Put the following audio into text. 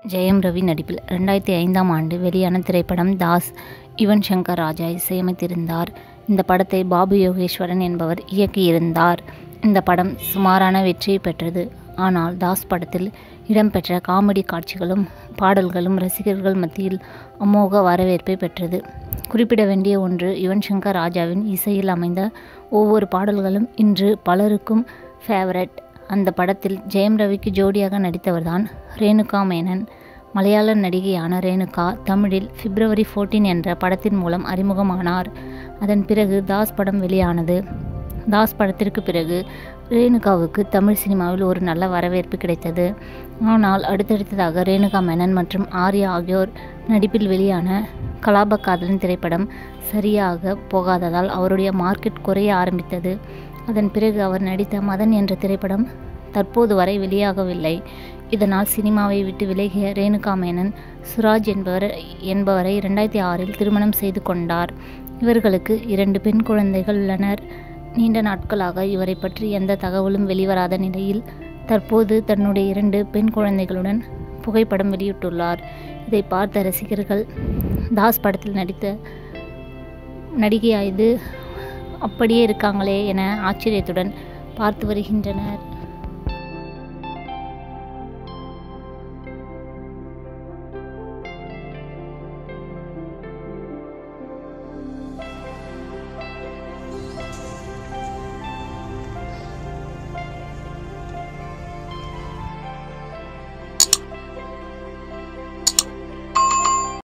ஜெயம் ரவி நடிப்பில் ரெண்டாயிரத்தி ஐந்தாம் ஆண்டு வெளியான திரைப்படம் தாஸ் யுவன் சங்கர் ராஜா இசையமைத்திருந்தார் இந்த படத்தை பாபு யோகேஸ்வரன் என்பவர் இயக்கியிருந்தார் இந்த படம் சுமாரான வெற்றியை பெற்றது ஆனால் தாஸ் படத்தில் இடம்பெற்ற காமெடி காட்சிகளும் பாடல்களும் ரசிகர்கள் மத்தியில் அமோக வரவேற்பை பெற்றது குறிப்பிட வேண்டிய ஒன்று யுவன் சங்கர் ராஜாவின் இசையில் அமைந்த ஒவ்வொரு பாடல்களும் இன்று பலருக்கும் ஃபேவரட் அந்த படத்தில் ஜெயம் ரவிக்கு ஜோடியாக நடித்தவர்தான் ரேணுகா மேனன் மலையாள நடிகையான ரேணுகா தமிழில் பிப்ரவரி ஃபோர்டீன் என்ற படத்தின் மூலம் அறிமுகமானார் அதன் பிறகு தாஸ் படம் வெளியானது தாஸ் படத்திற்கு பிறகு ரேணுகாவுக்கு தமிழ் சினிமாவில் ஒரு நல்ல வரவேற்பு கிடைத்தது ஆனால் அடுத்தடுத்ததாக ரேணுகா மேனன் மற்றும் ஆர்யா ஆகியோர் நடிப்பில் வெளியான கலாப காதலன் திரைப்படம் சரியாக போகாததால் அவருடைய மார்க்கெட் குறைய ஆரம்பித்தது அதன் பிறகு அவர் நடித்த மதன் என்ற திரைப்படம் தற்போது வரை வெளியாகவில்லை இதனால் சினிமாவை விட்டு விலகிய ரேணுகா மேனன் சுராஜ் என்பவர் என்பவரை இரண்டாயிரத்தி ஆறில் திருமணம் செய்து கொண்டார் இவர்களுக்கு இரண்டு பெண் குழந்தைகள் உள்ளனர் நீண்ட நாட்களாக இவரை பற்றி எந்த தகவலும் வெளிவராத நிலையில் தற்போது தன்னுடைய இரண்டு பெண் குழந்தைகளுடன் புகைப்படம் வெளியிட்டுள்ளார் இதை பார்த்த ரசிகர்கள் தாஸ் படத்தில் நடித்த நடிகையாய்து அப்படியே இருக்காங்களே என ஆச்சரியத்துடன் பார்த்து வருகின்றனர்